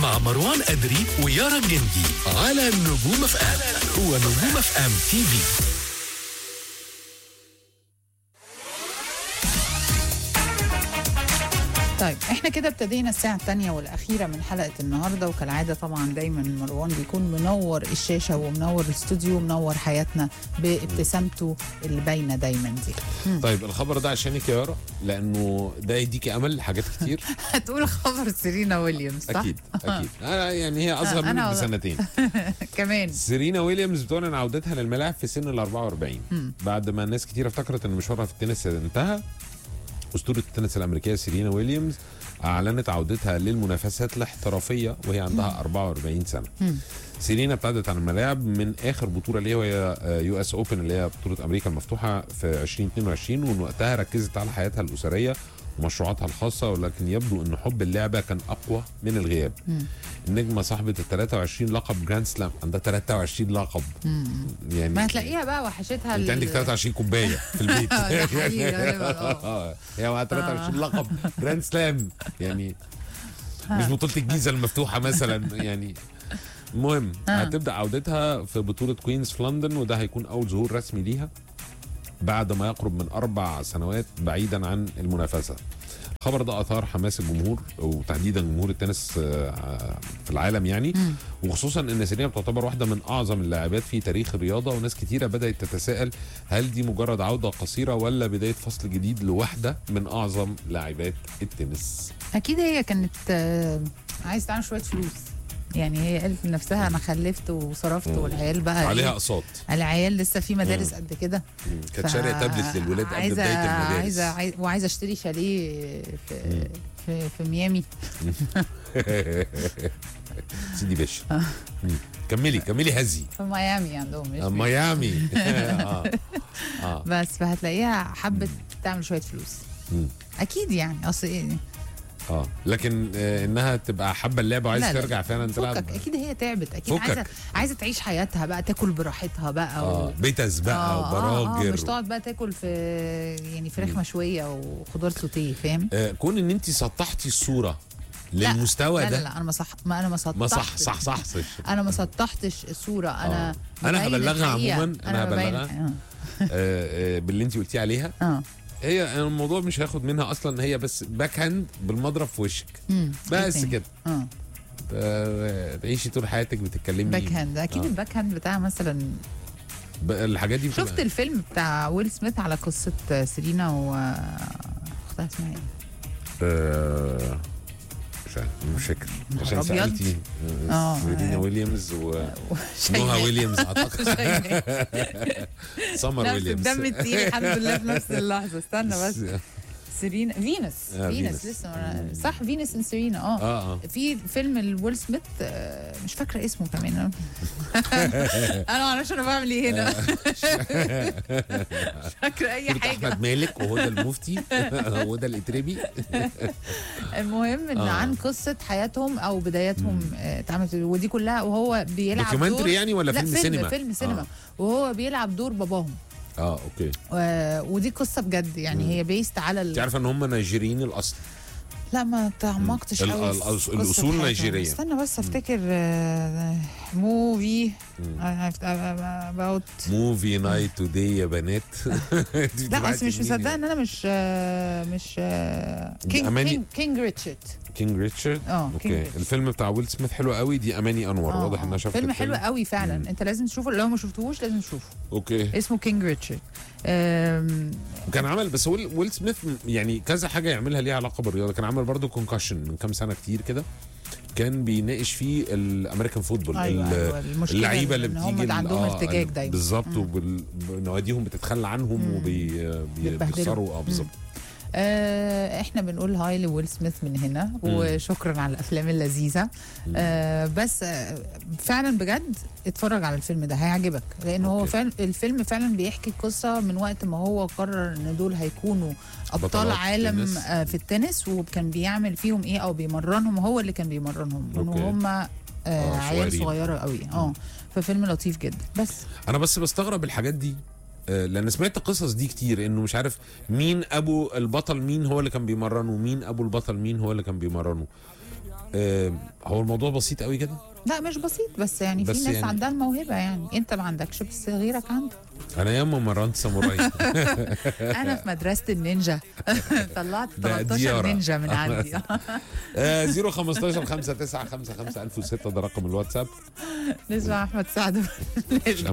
مع مروان أدري ويارا الجندي على نجوم اف ام هو نجوم اف ام تي في طيب احنا كده ابتدينا الساعة الثانية والأخيرة من حلقة النهاردة وكالعادة طبعا دايما مروان بيكون منور الشاشة ومنور الاستوديو ومنور حياتنا بابتسامته اللي باينة دايما دي طيب الخبر ده عشانك يا يارا لانه ده يديكي امل لحاجات كتير هتقول خبر سيرينا ويليامز صح؟ اكيد اكيد أنا يعني هي اصغر أنا منك والله. بسنتين كمان سيرينا ويليامز بتعلن عودتها للملاعب في سن ال 44 بعد ما ناس كتير افتكرت ان مشوارها في التنس انتهى اسطوره التنس الامريكيه سيرينا ويليامز اعلنت عودتها للمنافسات الاحترافيه وهي عندها 44 سنه سيرينا ابتعدت عن الملاعب من اخر بطوله ليها وهي يو اس اوبن اللي هي بطوله امريكا المفتوحه في 2022 ومن وقتها ركزت على حياتها الاسريه ومشروعاتها الخاصه ولكن يبدو ان حب اللعبه كان اقوى من الغياب النجمه صاحبه ال 23 لقب جراند سلام عندها 23 لقب يعني ما هتلاقيها بقى وحشتها انت ال- عندك 23 كوبايه في البيت ده حقيقي غالباً، آه. آه. هي معاها 23 لقب جراند سلام يعني مش بطوله الجيزه المفتوحه مثلا يعني المهم هتبدا عودتها في بطوله كوينز في لندن وده هيكون اول ظهور رسمي ليها بعد ما يقرب من اربع سنوات بعيدا عن المنافسه الخبر ده اثار حماس الجمهور وتحديدا جمهور التنس آه، في العالم يعني وخصوصا ان سيرينا بتعتبر واحده من اعظم اللاعبات في تاريخ الرياضه وناس كتيره بدات تتساءل هل دي مجرد عوده قصيره ولا بدايه فصل جديد لواحده من اعظم لاعبات التنس أكيد هي كانت آه، عايزة تعمل شوية فلوس يعني هي قالت لنفسها أنا خلفت وصرفت والعيال بقى عليها إيه؟ اقساط العيال لسه في مدارس قد كده كانت ف- شاريه تابلت للولاد قبل عايزه بدايه المدارس عايزه عايزه وعايزه اشتري شاليه في في, في ميامي سيدي باشا مم. كملي كملي هزي في ميامي عندهم مش آه، ميامي. ميامي اه اه بس فهتلاقيها حبت تعمل شويه فلوس مم. اكيد يعني اصل ايه اه لكن آه انها تبقى حابه اللعبه وعايزه لا، لا. ترجع فعلا تلعب فكك اكيد هي تعبت اكيد فكك. عايزه عايزه تعيش حياتها بقى تاكل براحتها بقى اه بيتز بقى آه، آه، وبراجر آه مش تقعد بقى تاكل في يعني فراخ مشويه وخضار سوتيه فاهم آه كون ان انت سطحتي الصوره لا، للمستوى لا ده لا لا انا ما صح ما انا ما سطحتش ما صح صح صح, صح. انا ما سطحتش الصوره انا آه. أنا ببين هبلغها الحقيقة. عموماً، أنا ببين- هبلغها. آه. آه آه باللي انت قلتيه عليها اه هي الموضوع مش هياخد منها اصلا هي بس باك هاند بالمضرب في وشك مم. إيه بس تاني؟ كده اه آه، تعيشي طول حياتك بتتكلمي باك هاند اكيد آه. الباك هاند بتاع مثلا ب- الحاجات دي شفت بتبقى- الفيلم بتاع ويل سميث على قصه سيرينا واختها اسمها ايه؟ آه، مش عارف مش فاكر عشان أبيض. سالتي آه. آه، سيرينا ويليامز ونوها شيماء. ويليامز اعتقد سمر نفس ويليامز الدم التقيل الحمد لله في نفس اللحظه استنى بس سيرينا فينوس آه، فينوس فينوس. لسه ما- صح فينوس اند سيرينا اه اه اه في فيلم الويل سميث آه، مش فاكره اسمه كمان انا معرفش انا بعمل ايه هنا مش فاكره اي صورة حاجه احمد مالك وهدى المفتي وهدى الاتربي المهم ان آه. عن قصه حياتهم او بداياتهم آه، اتعملت ودي كلها وهو بيلعب دور دوكيومنتري يعني ولا لا فيلم فيلم سينما؟ فيلم سينما آه. وهو بيلعب دور باباهم اه اوكي و- ودي قصه بجد يعني هي بيست على انت ال... عارفه ان هم نيجيريين الاصل لا ما تعمقتش ال- قوي ال- في الأص- قصة الأصول حياتهم. نيجيرية. استنى بس افتكر آه، موفي اباوت موفي نايت توداي يا بنات لا بس مش مصدقه ان انا مش آه، مش آه، كينج أماني- كينج كينج ريتشارد كينج ريتشارد اه كينج اوكي ريتشارد. الفيلم بتاع ويل سميث حلو قوي دي اماني انور آه، واضح انها آه. شافت فيلم الفيلم. حلو قوي فعلا مم. انت لازم تشوفه لو ما شفتوهوش لازم تشوفه اوكي اسمه كينج ريتشارد آم، وكان عمل بس ويل, ويل سميث يعني كذا حاجه يعملها ليها علاقه بالرياضه كان عمل برضه كونكشن من كام سنه كتير كده كان بيناقش فيه الامريكان فوتبول ايوه ال- ايوه المشكله اللعيبه اللي إن بتيجي هم ال- عندهم آه، ارتجاج ال- دايما بالظبط ونواديهم بتتخلى عنهم مم. وبيخسروا بيتبهدلوا. اه بالظبط آه احنا بنقول هاي لويل سميث من هنا وشكرا على الافلام اللذيذه آه بس آه فعلا بجد اتفرج على الفيلم ده هيعجبك لان هو أوكي. فعلا الفيلم فعلا بيحكي قصه من وقت ما هو قرر ان دول هيكونوا ابطال بطلات عالم تنس. آه في التنس وكان بيعمل فيهم ايه او بيمرنهم هو اللي كان بيمرنهم من أوكي. وهم آه آه، عيال صغيرين. صغيره قوي اه ففيلم لطيف جدا بس انا بس بستغرب الحاجات دي آه، لان سمعت القصص دي كتير انه مش عارف مين ابو البطل مين هو اللي كان بيمرنه ومين ابو البطل مين هو اللي كان بيمرنه آه هو الموضوع بسيط قوي كده لا مش بسيط بس يعني بس في ناس يعني- عندها الموهبه يعني انت ما عندكش بس غيرك عنده انا ياما مرنت ساموراي انا في مدرسه النينجا طلعت ده 13 ديارة. نينجا من عندي آه 015 595 1006 ده رقم الواتساب نسمع احمد سعد